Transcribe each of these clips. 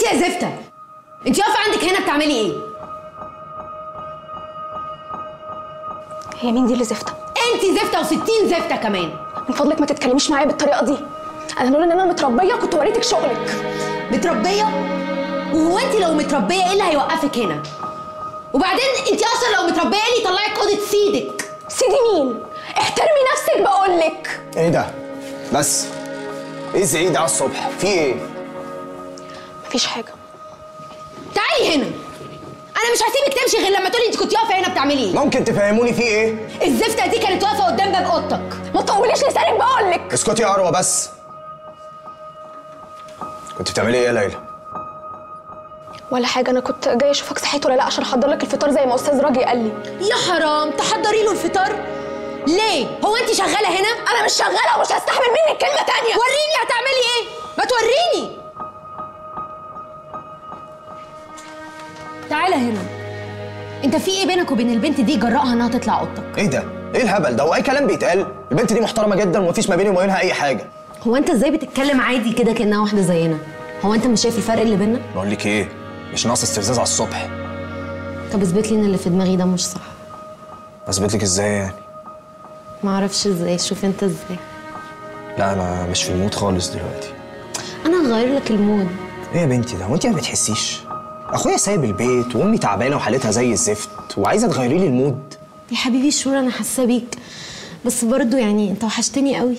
انت يا زفته انت واقفه عندك هنا بتعملي ايه هي مين دي اللي زفته انت زفته و60 زفته كمان من فضلك ما تتكلميش معايا بالطريقه دي انا لولا ان انا متربيه كنت وريتك شغلك متربيه وهو انت لو متربيه ايه اللي هيوقفك هنا وبعدين انت اصلا لو متربيه ايه اللي يطلعك اوضه سيدك سيدي مين احترمي نفسك بقولك ايه ده بس ايه زعيق ده على الصبح في ايه مفيش حاجه تعالي هنا انا مش هسيبك تمشي غير لما تقولي انت كنت واقفه هنا بتعملي ايه ممكن تفهموني في ايه الزفته دي كانت واقفه قدام باب اوضتك ما تطوليش لسانك بقولك اسكتي يا اروى بس كنت بتعملي ايه يا ليلى ولا حاجه انا كنت جايه اشوفك صحيت ولا لا عشان احضر لك الفطار زي ما استاذ راجي قال لي يا حرام تحضري له الفطار ليه هو انت شغاله هنا انا مش شغاله ومش هستحمل منك كلمه تانية وريني هتعملي ايه ما توريني تعالى هنا انت في ايه بينك وبين البنت دي جرأها انها تطلع اوضتك ايه ده ايه الهبل ده هو اي كلام بيتقال البنت دي محترمه جدا ومفيش ما بيني وما بينها اي حاجه هو انت ازاي بتتكلم عادي كده كانها واحده زينا هو انت مش شايف الفرق اللي بينا بقول لك ايه مش ناقص استفزاز على الصبح طب اثبت لي ان اللي في دماغي ده مش صح اثبت لك ازاي يعني ما اعرفش ازاي شوف انت ازاي لا انا مش في المود خالص دلوقتي انا هغير لك المود ايه يا بنتي ده هو انت ما بتحسيش اخويا سايب البيت وامي تعبانه وحالتها زي الزفت وعايزه تغيري لي المود يا حبيبي شور انا حاسه بيك بس برضو يعني انت وحشتني قوي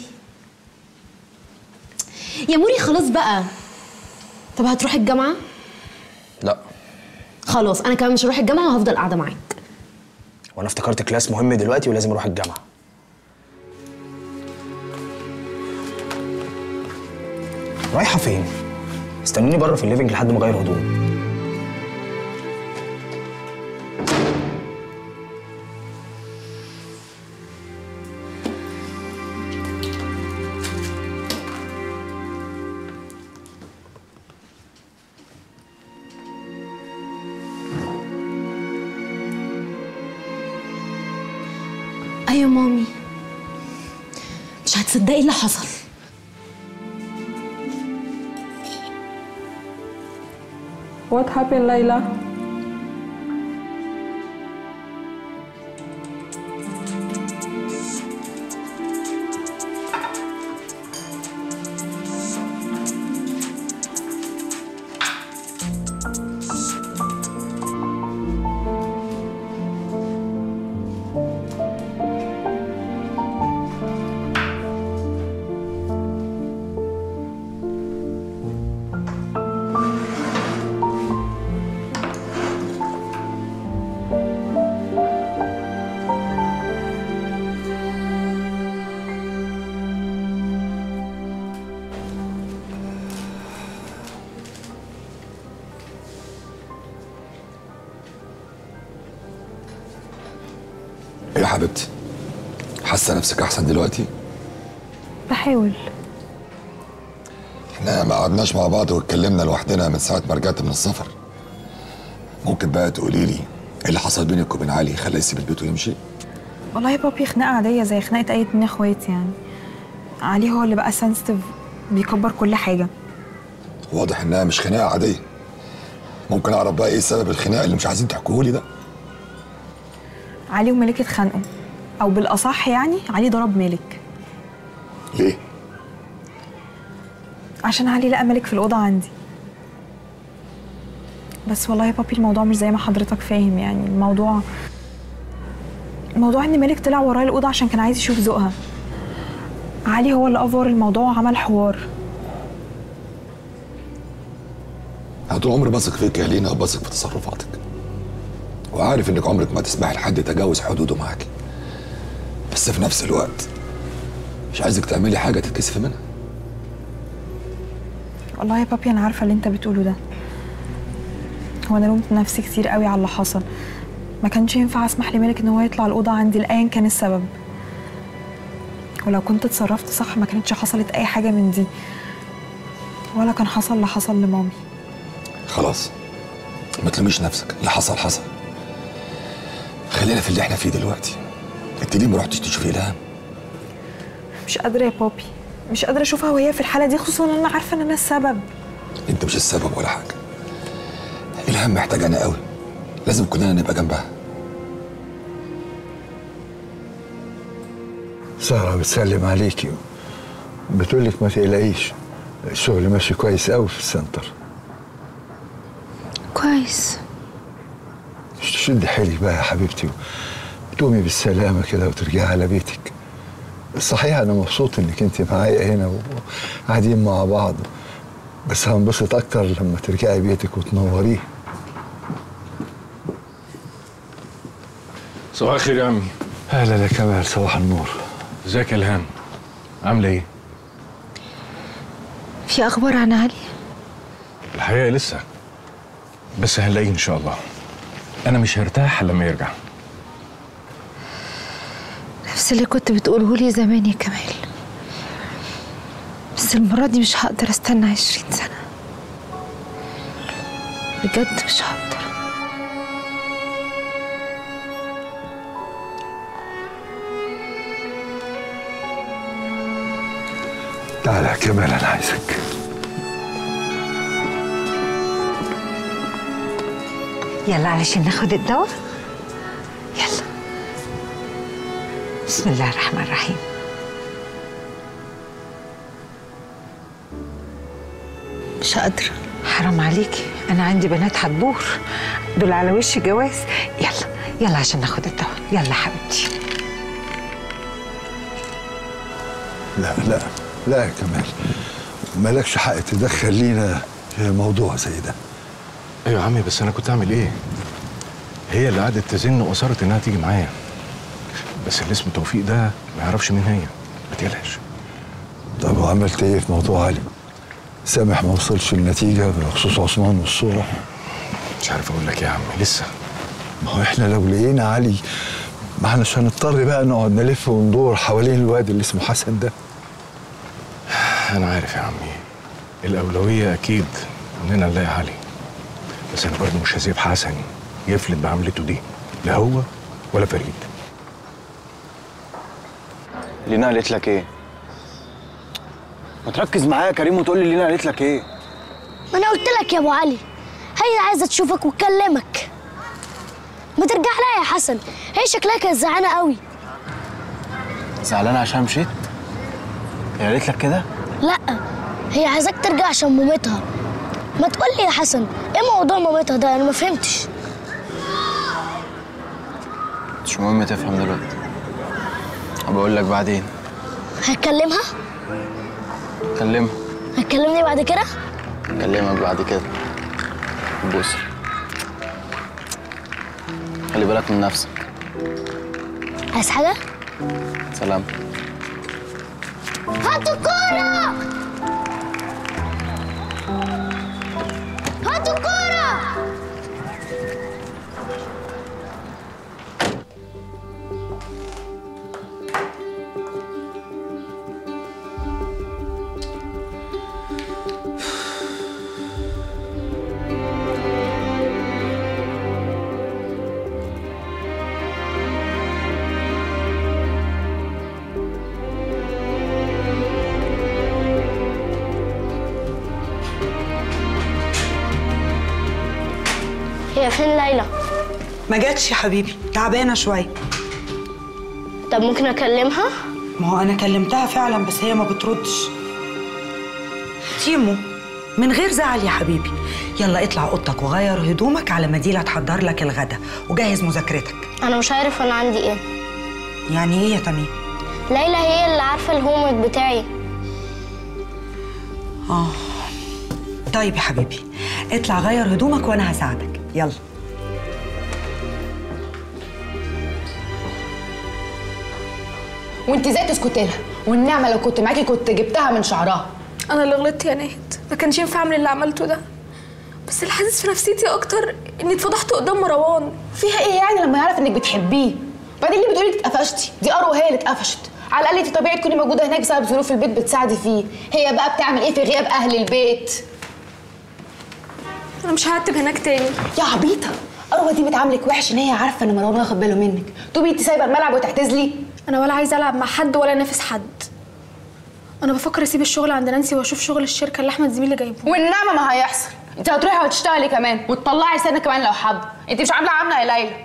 يا موري خلاص بقى طب هتروح الجامعه لا خلاص انا كمان مش هروح الجامعه وهفضل قاعده معاك وانا افتكرت كلاس مهم دلوقتي ولازم اروح الجامعه رايحه فين استنوني بره في الليفنج لحد ما اغير هدوم ايوه مامي مش هتصدقي اللي حصل What happened, Layla? ايه يا حبيبتي حاسه نفسك احسن دلوقتي بحاول احنا ما قعدناش مع بعض واتكلمنا لوحدنا من ساعه ما رجعت من السفر ممكن بقى تقولي لي ايه اللي حصل بينك وبين علي خلاه يسيب البيت ويمشي والله يا بابي خناقة عادية زي خناقة أي اتنين اخوات يعني علي هو اللي بقى سنسيتيف بيكبر كل حاجة واضح انها مش خناقه عاديه ممكن اعرف بقى ايه سبب الخناقه اللي مش عايزين تحكوه لي ده علي وملك اتخانقوا أو بالأصح يعني علي ضرب مالك ليه عشان علي لقى ملك في الأوضة عندي بس والله يا بابي الموضوع مش زي ما حضرتك فاهم يعني الموضوع الموضوع ان مالك طلع ورايا الأوضة عشان كان عايز يشوف ذوقها علي هو اللي أفور الموضوع وعمل حوار انا طول عمري بثق فيك يا لينا وبثق في تصرفاتك وعارف انك عمرك ما تسمحي لحد يتجاوز حدوده معاكي بس في نفس الوقت مش عايزك تعملي حاجه تتكسفي منها والله يا بابي انا عارفه اللي انت بتقوله ده هو انا لومت نفسي كتير قوي على اللي حصل ما كانش ينفع اسمح لمالك ان هو يطلع الاوضه عندي لايا كان السبب ولو كنت اتصرفت صح ما كانتش حصلت اي حاجه من دي ولا كان حصل اللي حصل لمامي خلاص ما تلوميش نفسك اللي حصل حصل خلينا في اللي احنا فيه دلوقتي انت ليه ما رحتش تشوفي الهام مش قادره يا بابي مش قادره اشوفها وهي في الحاله دي خصوصا ان انا عارفه ان انا السبب انت مش السبب ولا حاجه الهم محتاجانا قوي لازم كلنا نبقى جنبها سارة بتسلم عليكي بتقولك ما تقلقيش الشغل ماشي كويس قوي في السنتر كويس شدي حيلك بقى يا حبيبتي وتقومي بالسلامة كده وترجعي على بيتك صحيح أنا مبسوط إنك أنت معايا هنا وقاعدين مع بعض بس هنبسط أكتر لما ترجعي بيتك وتنوريه صباح الخير يا عمي أهلا يا كمال صباح النور ازيك يا الهام عامله ايه في اخبار عن علي الحقيقه لسه بس هنلاقيه ان شاء الله انا مش هرتاح لما يرجع نفس اللي كنت بتقوله لي زمان يا كمال بس المرة دي مش هقدر استنى عشرين سنة بجد مش هقدر تعالى يا كمال أنا عايزك يلا علشان ناخد الدواء يلا بسم الله الرحمن الرحيم مش قادرة حرام عليكي انا عندي بنات هتدور دول على وش جواز يلا يلا عشان ناخد الدواء يلا حبيبتي لا لا لا يا كمال مالكش حق تدخل لينا في موضوع زي ده ايوه يا عمي بس انا كنت اعمل ايه هي اللي قعدت تزن واصرت انها تيجي معايا بس اللي اسمه توفيق ده ما يعرفش مين هي ما تقلقش طب وعملت ايه في موضوع علي؟ سامح ما وصلش لنتيجة بخصوص عثمان والصورة مش عارف اقول لك إيه يا عم لسه ما هو احنا لو لقينا علي ما احناش هنضطر بقى نقعد نلف وندور حوالين الواد اللي اسمه حسن ده انا عارف يا عمي الاولويه اكيد اننا نلاقي علي بس انا برضه مش هسيب حسن يفلت بعملته دي لا هو ولا فريد لينا قالت لك ايه؟ ما تركز معايا يا كريم وتقول لي لينا قالت لك ايه؟ ما انا قلت لك يا ابو علي هي عايزه تشوفك وتكلمك ما ترجع لها يا حسن هي شكلها كانت زعلانه قوي زعلانه عشان مشيت؟ هي قالت لك كده؟ لا هي عايزاك ترجع عشان مامتها ما تقول لي يا حسن ايه موضوع مامتها ده انا ما فهمتش مش مهم تفهم دلوقتي بقول لك بعدين هتكلمها كلمها هتكلمني بعد كده كلمك بعد كده بوس خلي بالك من نفسك عايز حاجه سلام هاتوا الكوره هاتوا الكوره هي فين ليلى ما جاتش يا حبيبي تعبانه شويه طب ممكن اكلمها ما هو انا كلمتها فعلا بس هي ما بتردش تيمو من غير زعل يا حبيبي يلا اطلع اوضتك وغير هدومك على ما ديلا تحضر لك الغدا وجهز مذاكرتك انا مش عارف انا عندي ايه يعني ايه يا تميم ليلى هي اللي عارفه الهومورك بتاعي اه طيب يا حبيبي اطلع غير هدومك وانا هساعدك يلا وانت ازاي تسكتي لها والنعمه لو كنت معاكي كنت جبتها من شعرها انا اللي غلطت يا نهد ما كانش ينفع اعمل اللي عملته ده بس اللي حاسس في نفسيتي اكتر اني اتفضحت قدام مروان فيها ايه يعني لما يعرف انك بتحبيه بعدين اللي بتقولي اتقفشتي دي اروى هي اللي اتقفشت على الاقل انت طبيعي تكوني موجوده هناك بسبب ظروف البيت بتساعدي فيه هي بقى بتعمل ايه في غياب اهل البيت انا مش هرتب هناك تاني يا عبيطه اروى دي بتعاملك وحش ان هي عارفه ان مروان واخد باله منك تقومي انت سايبه الملعب وتعتزلي انا ولا عايزه العب مع حد ولا انافس حد انا بفكر اسيب الشغل عند نانسي واشوف شغل الشركه اللي احمد زميلي جايبه والنعمه ما هيحصل انت هتروحي وهتشتغلي كمان وتطلعي سنه كمان لو حابه انت مش عامله عامله يا ليلى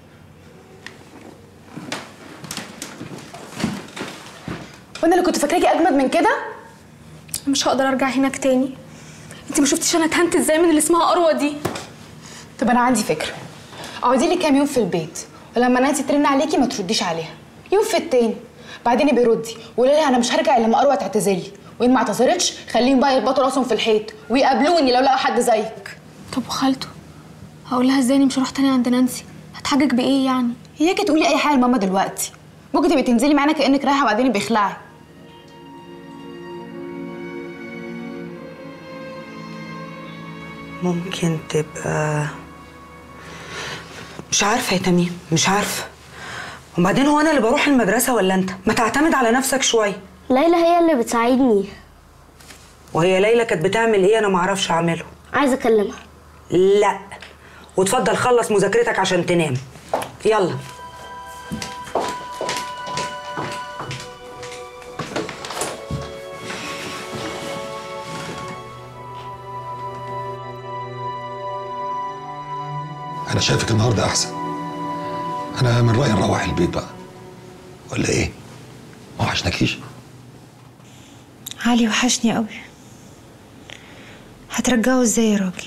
وانا اللي كنت فاكراكي اجمد من كده مش هقدر ارجع هناك تاني انت ما شفتيش انا اتهنت ازاي من اللي اسمها اروى دي طب انا عندي فكره اقعدي لي كام يوم في البيت ولما نانسي ترن عليكي ما ترديش عليها يوم في التاني بعدين بيردي وقولي لها انا مش هرجع الا لما اروى تعتذرلي وان ما اعتذرتش خليهم بقى يربطوا راسهم في الحيط ويقابلوني لو لقوا حد زيك طب وخالته هقول لها ازاي اني مش هروح تاني عند نانسي هتحجج بايه يعني اياكي تقولي اي حاجه لماما دلوقتي ممكن تبقي تنزلي معانا كانك رايحه وبعدين بيخلعي ممكن تبقى مش عارفه يا تميم مش عارفه وبعدين هو انا اللي بروح المدرسه ولا انت ما تعتمد على نفسك شويه ليلى هي اللي بتساعدني وهي ليلى كانت بتعمل ايه انا ما اعرفش اعمله عايزه اكلمها لا وتفضل خلص مذاكرتك عشان تنام يلا انا شايفك النهارده احسن انا من رايي نروح البيت بقى ولا ايه ما وحشناكيش علي وحشني قوي هترجعه ازاي يا راجل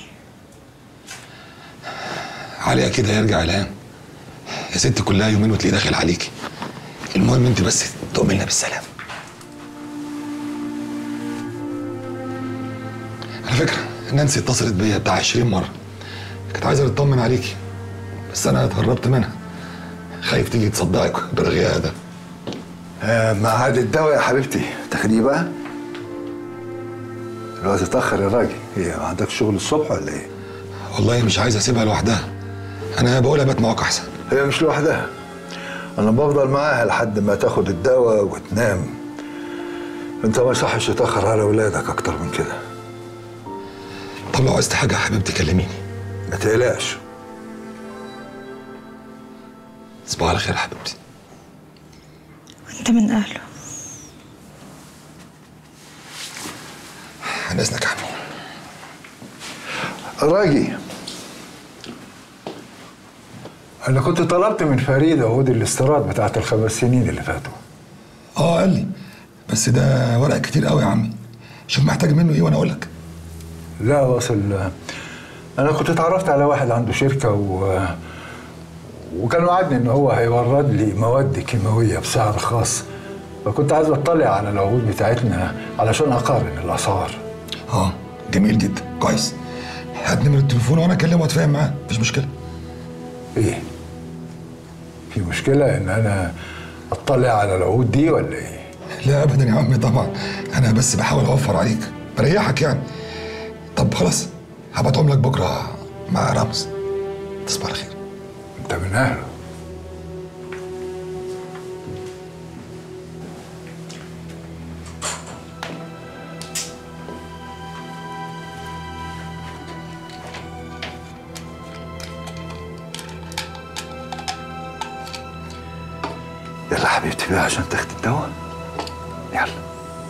علي اكيد هيرجع الان يا ست كلها يومين وتلاقيه داخل عليكي المهم انت بس تؤمننا بالسلام على فكره نانسي اتصلت بيا بتاع 20 مره كانت عايزه تطمن عليكي بس انا اتهربت منها خايف تيجي تصدقك برغيها ده آه ميعاد الدواء يا حبيبتي تاخديه بقى الوقت اتأخر يا راجل هي ما عندك شغل الصبح ولا ايه؟ والله مش عايز اسيبها لوحدها انا بقولها بات معاك احسن هي مش لوحدها انا بفضل معاها لحد ما تاخد الدواء وتنام انت ما يصحش تتأخر على ولادك اكتر من كده طب لو عايزت حاجه يا حبيبتي كلميني ما تقلقش تصبح على خير يا حبيبتي انت من اهله عن اذنك يا عمي راجي انا كنت طلبت من فريد عقود الاستيراد بتاعت الخمس سنين اللي فاتوا اه قال لي بس ده ورق كتير قوي يا عمي شوف محتاج منه ايه وانا اقول لك لا واصل انا كنت اتعرفت على واحد عنده شركه و وكان وعدني ان هو هيورد لي مواد كيماويه بسعر خاص فكنت عايز اطلع على العقود بتاعتنا علشان اقارن الاسعار اه جميل جدا كويس هات نمرة التليفون وانا اكلمه واتفاهم معاه مفيش مشكله ايه في مشكله ان انا اطلع على العقود دي ولا ايه لا ابدا يا عمي طبعا انا بس بحاول اوفر عليك بريحك يعني طب خلاص هبعتهم لك بكره مع رمز تصبح على خير انت من اهله يلا حبيبتي بقى عشان تاخدي الدواء يلا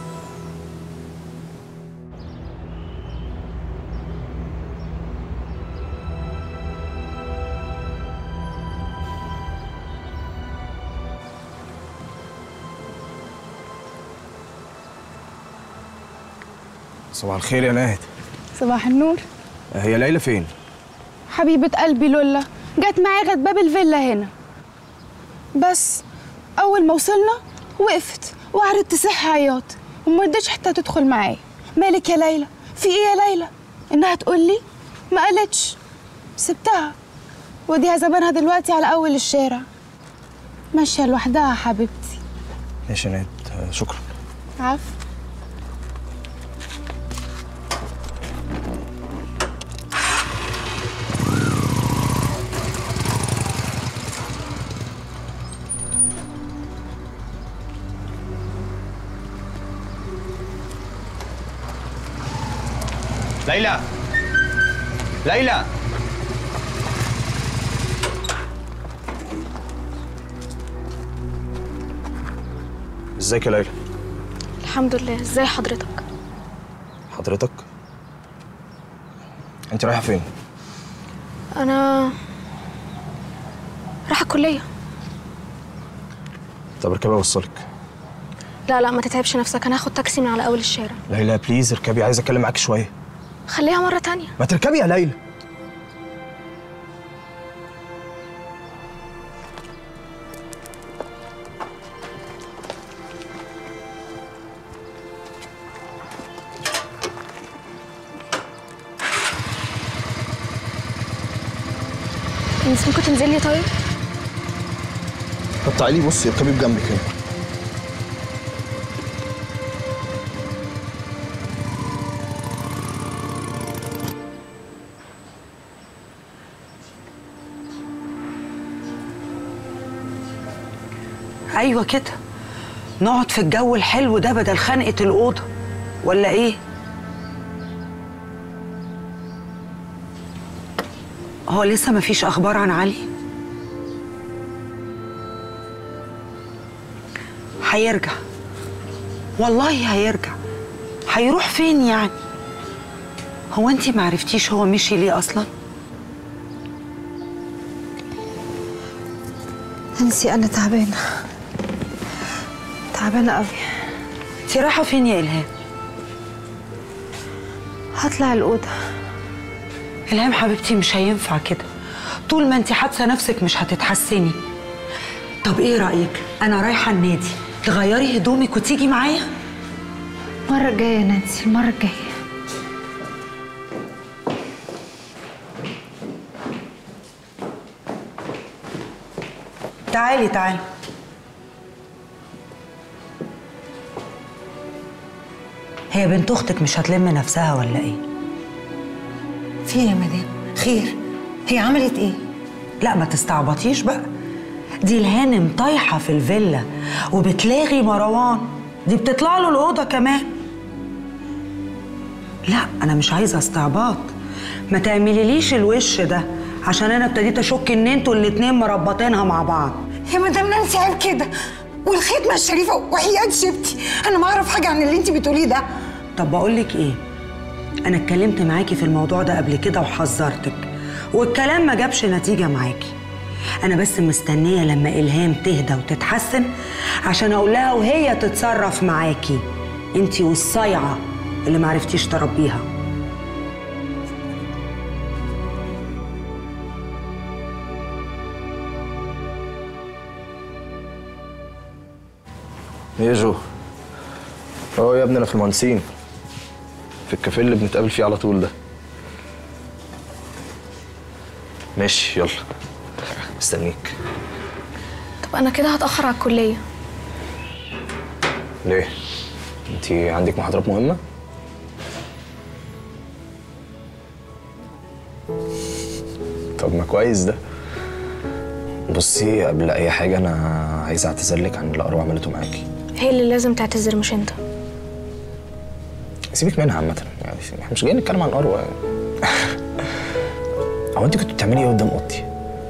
صباح الخير يا ناهد صباح النور هي ليلى فين؟ حبيبة قلبي لولا جت معايا غد باب الفيلا هنا بس أول ما وصلنا وقفت وقعدت تصح عياط وما رضتش حتى تدخل معايا مالك يا ليلى في ايه يا ليلى انها تقول لي ما قالتش سبتها وديها زمانها دلوقتي على اول الشارع ماشيه لوحدها يا حبيبتي ماشي يا ناهد آه، شكرا عفو ليلى ليلى ازيك يا ليلى الحمد لله ازاي حضرتك حضرتك انت رايحه فين انا رايحه الكليه طب اركبي اوصلك لا لا ما تتعبش نفسك انا هاخد تاكسي من على اول الشارع ليلى بليز اركبي عايز اتكلم معاك شويه خليها مره تانية ما تركبي يا ليلى انت ممكن تنزلي طيب طب تعالي بصي اركبي بجنبي كده ايوه كده نقعد في الجو الحلو ده بدل خنقه الاوضه ولا ايه هو لسه مفيش اخبار عن علي هيرجع والله هيرجع هيروح فين يعني هو انتي معرفتيش هو مشي ليه اصلا نانسي انا تعبانه تعبانه قوي انتي رايحه فين يا الهام هطلع الاوضه الهام حبيبتي مش هينفع كده طول ما انت حابسه نفسك مش هتتحسني طب ايه رايك انا رايحه النادي تغيري هدومك وتيجي معايا المره الجايه يا نانسي المره الجايه تعالي تعالي هي بنت اختك مش هتلم نفسها ولا ايه في إيه يا مدام خير هي عملت ايه لا ما تستعبطيش بقى دي الهانم طايحه في الفيلا وبتلاغي مروان دي بتطلع له الاوضه كمان لا انا مش عايزه استعباط ما تعمليليش الوش ده عشان انا ابتديت اشك ان انتوا الاتنين مربطينها مع بعض يا مدام نانسي عيب كده والختمه الشريفه وحياه شبتي انا ما اعرف حاجه عن اللي انت بتقوليه ده طب بقول لك ايه انا اتكلمت معاكي في الموضوع ده قبل كده وحذرتك والكلام ما جابش نتيجه معاكي انا بس مستنيه لما الهام تهدى وتتحسن عشان اقول لها وهي تتصرف معاكي انتي والصايعه اللي معرفتيش تربيها ايه يا جو اه يا ابني انا في المهندسين في الكافيه اللي بنتقابل فيه على طول ده ماشي يلا مستنيك طب انا كده هتاخر على الكليه ليه انت عندك محاضرات مهمه طب ما كويس ده بصي قبل اي حاجه انا عايز اعتذر لك عن اللي اروى عملته معاكي هي اللي لازم تعتذر مش انت سيبك منها عامه يعني احنا مش جايين نتكلم عن اروى يعني. هو انت كنت بتعملي ايه قدام اوضتي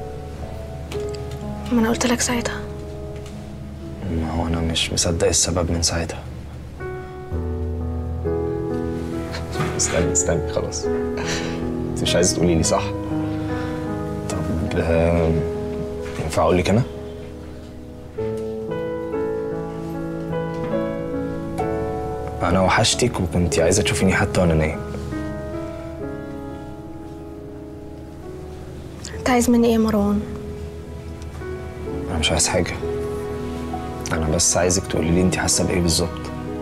ما انا قلت لك ساعتها ما هو انا مش مصدق السبب من ساعتها استني استني خلاص انت مش عايزه تقولي لي صح طب آه، ينفع اقول لك انا انا وحشتك وكنتي عايزه تشوفيني حتى وانا نايم انت عايز مني ايه يا مروان انا مش عايز حاجه انا بس عايزك تقولي لي انت حاسه بايه بالظبط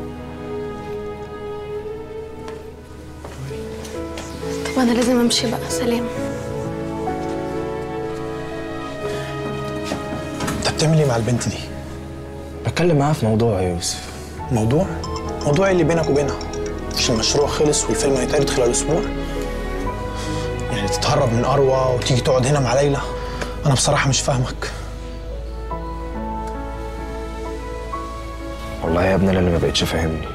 طب انا لازم امشي بقى سلام انت بتعمل ايه مع البنت دي؟ بتكلم معاها في موضوع يا يوسف موضوع؟ موضوع إيه اللي بينك وبينها؟ مش المشروع خلص والفيلم هيتعرض خلال اسبوع؟ يعني تتهرب من اروى وتيجي تقعد هنا مع ليلى؟ انا بصراحه مش فاهمك والله يا ابني انا اللي ما بقتش فاهمني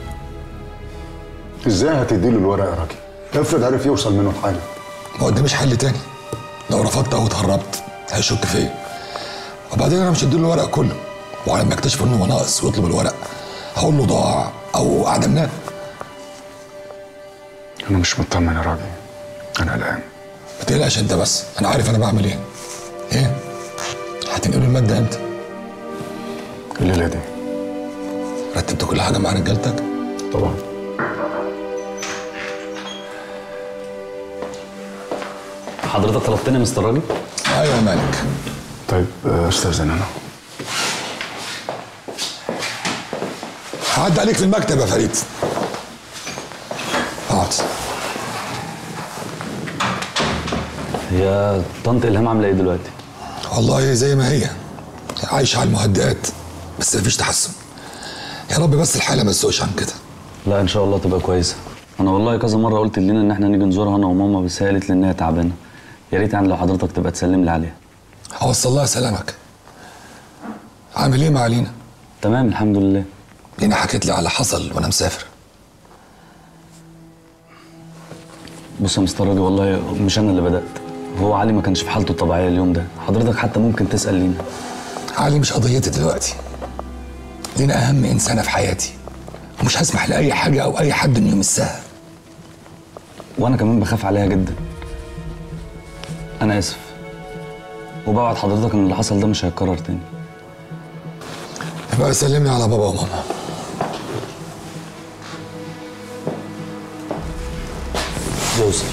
ازاي هتديله الورق يا راجل؟ افرض عرف يوصل منه لحاجه ما قداميش حل تاني لو رفضت او اتهربت هيشك فيا وبعدين انا مش هديله الورق كله وعلى ما اكتشف انه ناقص ويطلب الورق هقول له ضاع او اعدمناه انا مش مطمن يا راجل انا قلقان ما تقلقش انت بس انا عارف انا بعمل ايه ايه هتنقلوا الماده امتى الليله دي رتبت كل حاجه مع رجالتك طبعا حضرتك طلبتني يا مستر راجل؟ ايوه مالك طيب آه، استاذن انا هعدي عليك في المكتب يا فريد اقعد هي طنط الهام عامله ايه دلوقتي؟ والله زي ما هي عايشه على المهدئات بس مفيش تحسن يا رب بس الحاله ما تسوقش عن كده لا ان شاء الله تبقى كويسه انا والله كذا مره قلت لنا ان احنا نيجي نزورها انا وماما بس هي قالت لي ان هي تعبانه يا ريت يعني لو حضرتك تبقى تسلم لي عليها اوصل لها سلامك عامل ايه مع لينا تمام الحمد لله لينا حكيت لي على حصل وانا مسافر بص يا مستر راجل والله مش انا اللي بدات هو علي ما كانش في حالته الطبيعيه اليوم ده حضرتك حتى ممكن تسال لينا علي مش قضيتي دلوقتي لينا اهم انسانه في حياتي ومش هسمح لاي حاجه او اي حد انه يمسها وانا كمان بخاف عليها جدا انا اسف وبوعد حضرتك ان اللي حصل ده مش هيتكرر تاني يبقى سلمني على بابا وماما يوصل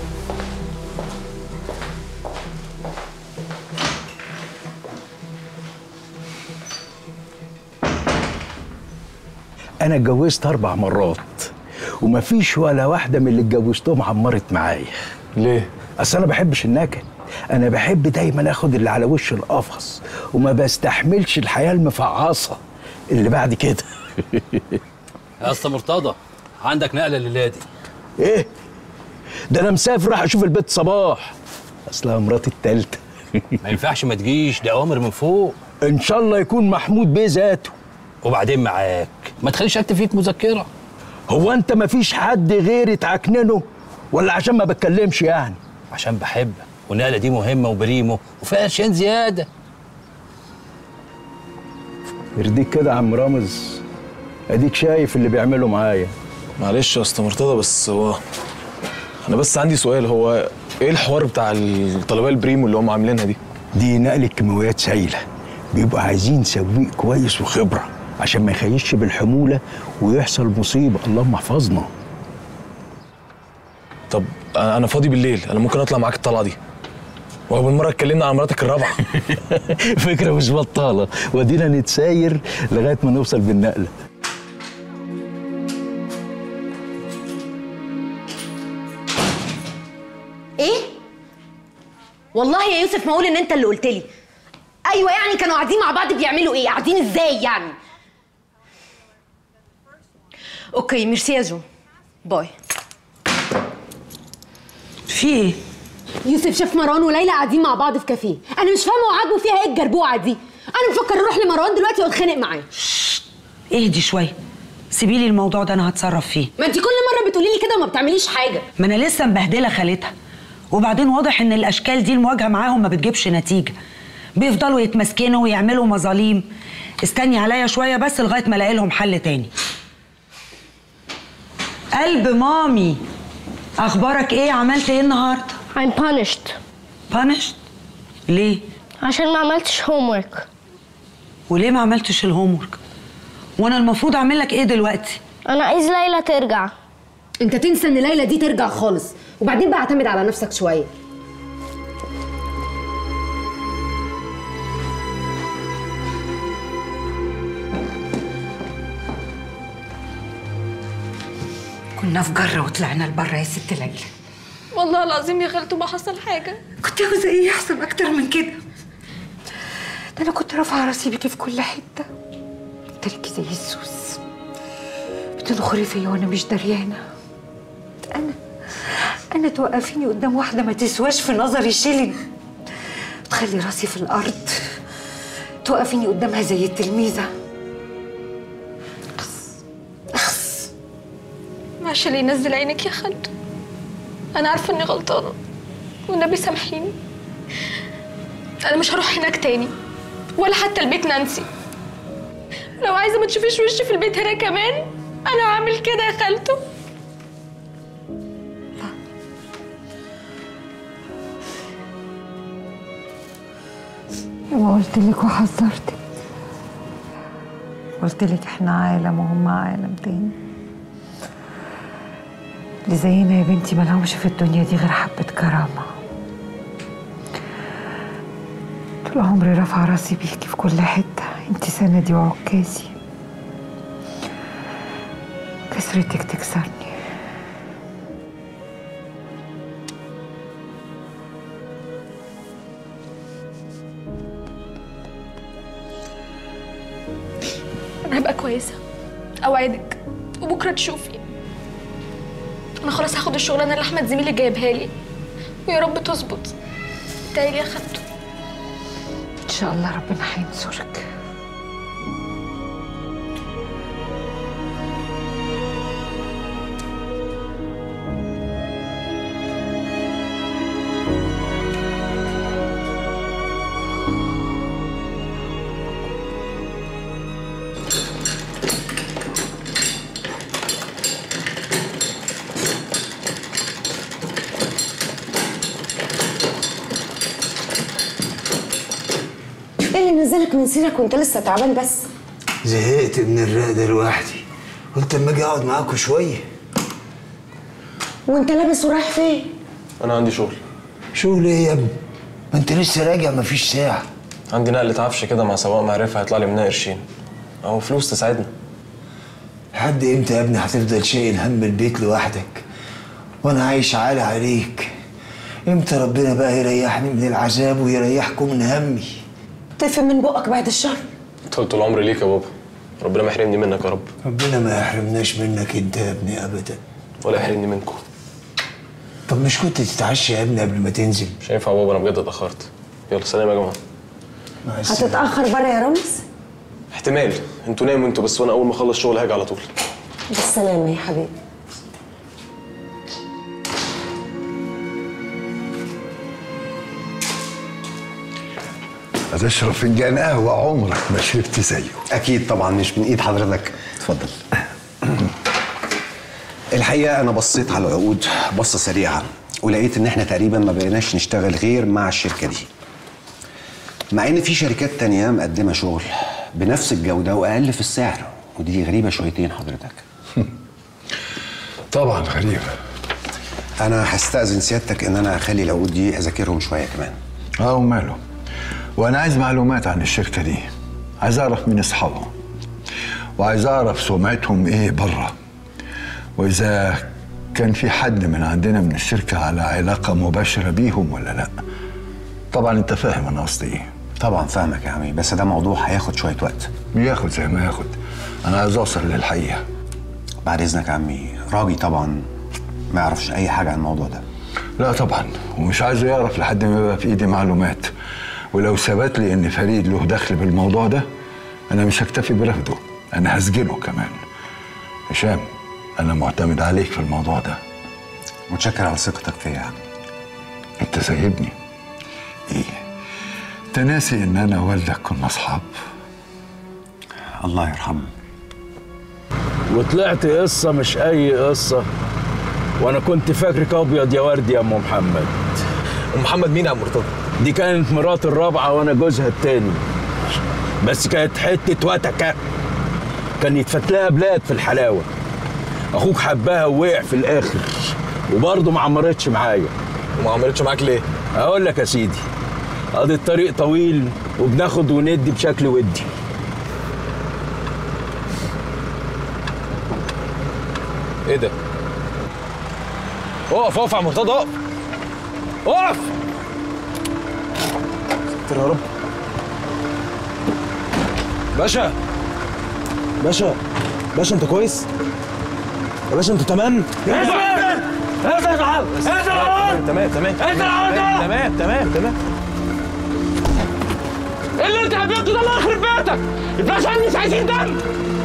انا اتجوزت اربع مرات ومفيش ولا واحده من اللي اتجوزتهم عمرت معايا ليه اصل انا بحبش النكد انا بحب دايما اخد اللي على وش القفص وما بستحملش الحياه المفعصه اللي بعد كده يا اسطى مرتضى عندك نقله الليله دي ايه ده انا مسافر راح اشوف البيت صباح اصلها مراتي التالتة ما ينفعش ما تجيش دي اوامر من فوق ان شاء الله يكون محمود بيه ذاته وبعدين معاك ما تخليش اكتب فيك مذكره هو انت مفيش حد غيري تعكننه ولا عشان ما بتكلمش يعني عشان بحبك والنقله دي مهمه وبريمو وفيها قرشين زياده يرضيك كده يا عم رامز اديك شايف اللي بيعمله معايا معلش يا اسطى مرتضى بس هو انا بس عندي سؤال هو ايه الحوار بتاع الطلبيه البريمو اللي هم عاملينها دي دي نقل كيماويات سايله بيبقوا عايزين سويق كويس وخبره عشان ما يخيش بالحموله ويحصل مصيبه اللهم احفظنا طب انا أنا فاضي بالليل انا ممكن اطلع معاك الطلعه دي وهو بالمره اتكلمنا عن مراتك الرابعه فكره مش بطاله ودينا نتساير لغايه ما نوصل بالنقله ايه والله يا يوسف ما اقول ان انت اللي قلت لي ايوه يعني كانوا قاعدين مع بعض بيعملوا ايه قاعدين ازاي يعني اوكي ميرسي يا جو باي في ايه يوسف شاف مروان وليلى قاعدين مع بعض في كافيه انا مش فاهمه هو عاجبه فيها ايه الجربوعه دي انا بفكر اروح لمروان دلوقتي واتخانق معاه اهدي شويه سيبي لي الموضوع ده انا هتصرف فيه ما انت كل مره بتقولي لي كده وما بتعمليش حاجه ما انا لسه مبهدله خالتها وبعدين واضح ان الاشكال دي المواجهه معاهم ما بتجيبش نتيجه بيفضلوا يتمسكنوا ويعملوا مظاليم استني عليا شويه بس لغايه ما الاقي لهم حل تاني قلب مامي اخبارك ايه عملت ايه النهارده I'm punished punished ليه عشان ما عملتش homework وليه ما عملتش الهوم ورك وانا المفروض اعمل لك ايه دلوقتي انا عايز ليلى ترجع انت تنسى ان ليلى دي ترجع خالص وبعدين بقى اعتمد على نفسك شويه كنا في جره وطلعنا لبره يا ست ليلى والله العظيم يا خالته ما حصل حاجه كنت عاوزه ايه يحصل اكتر من كده ده انا كنت رافعه راسي بيكي في كل حته تركي زي السوس بتنخري فيا وانا مش دريانه انا انا توقفيني قدام واحده ما تسواش في نظري شيلن تخلي راسي في الارض توقفيني قدامها زي التلميذه معلش اللي ينزل عينك يا خالته انا عارفه اني غلطانه والنبي سامحيني انا مش هروح هناك تاني ولا حتى البيت نانسي لو عايزه ما تشوفيش وشي في البيت هنا كمان انا هعمل كده يا خالته ما قلت لك وحذرتك قلت لك احنا عالم وهم عالم تاني اللي زينا يا بنتي ملهمش في الدنيا دي غير حبة كرامة طول عمري رافعة راسي بيكي في كل حتة انتي سندي وعكازي كسرتك تكسرني انا هبقى كويسه اوعدك وبكره تشوفي انا خلاص هاخد الشغلانه اللي احمد زميلي جايبها لي ويا رب تظبط ادعي يا خالته ان شاء الله ربنا هينصرك ايه اللي نزلك من سيرك وانت لسه تعبان بس زهقت من الرقدة لوحدي قلت اما اجي اقعد معاكم شويه وانت لابس ورايح فين انا عندي شغل شغل ايه يا ابني ما انت لسه راجع مفيش ساعه عندي نقلة عفش كده مع سواق معرفة هيطلع لي منها قرشين اهو فلوس تساعدنا لحد امتى يا ابني هتفضل شايل هم البيت لوحدك وانا عايش عالي عليك امتى ربنا بقى يريحني من العذاب ويريحكم من همي تفهم من بقك بعد الشر انت طول عمري ليك يا بابا ربنا ما يحرمني منك يا رب ربنا ما يحرمناش منك انت يا ابني ابدا ولا يحرمني منكم طب مش كنت تتعشى يا ابني قبل ما تنزل مش هينفع يا بابا انا بجد اتاخرت يلا سلام يا جماعه مع السلامه هتتاخر بره يا رامز احتمال انتوا ناموا انتوا بس وانا اول ما اخلص شغل هاجي على طول بالسلامه يا حبيبي هتشرب فنجان قهوة عمرك ما شربت زيه اكيد طبعا مش من ايد حضرتك اتفضل الحقيقه انا بصيت على العقود بصه سريعه ولقيت ان احنا تقريبا ما بقيناش نشتغل غير مع الشركه دي مع ان في شركات تانية مقدمه شغل بنفس الجوده واقل في السعر ودي غريبه شويتين حضرتك طبعا غريبه انا هستاذن سيادتك ان انا اخلي العقود دي اذاكرهم شويه كمان اه وماله وانا عايز معلومات عن الشركه دي عايز اعرف مين اصحابهم وعايز اعرف سمعتهم ايه بره واذا كان في حد من عندنا من الشركه على علاقه مباشره بيهم ولا لا طبعا انت فاهم انا قصدي ايه طبعا فاهمك يا عمي بس ده موضوع هياخد شويه وقت بياخد زي ما ياخد انا عايز اوصل للحقيقه بعد اذنك يا عمي راجي طبعا ما يعرفش اي حاجه عن الموضوع ده لا طبعا ومش عايزه يعرف لحد ما يبقى في ايدي معلومات ولو ثبت لي ان فريد له دخل بالموضوع ده انا مش هكتفي برفضه انا هسجنه كمان هشام انا معتمد عليك في الموضوع ده متشكر على ثقتك فيا يا عم انت سايبني ايه انت ناسي ان انا والدك كنا اصحاب الله يرحمه وطلعت قصة مش أي قصة وأنا كنت فاكرك أبيض يا ورد يا أم محمد أم محمد مين يا عم مرتضى؟ دي كانت مرات الرابعة وأنا جوزها التاني بس كانت حتة وتكة كان يتفت لها بلاد في الحلاوة أخوك حبها ووقع في الآخر وبرضه ما عمرتش معايا وما عملتش معاك ليه؟ أقول لك يا سيدي قضي الطريق طويل وبناخد وندي بشكل ودي ايه ده؟ اقف اقف يا عم مرتضى اقف اقف ستر يا رب باشا باشا باشا انت كويس؟ يا باشا انت تمام؟ انزل انزل يا صاحبي انزل يا تمام تمام انزل يا تمام تمام تمام ايه اللي انت عملته ده الله يخرب بيتك الباشا مش عايزين دم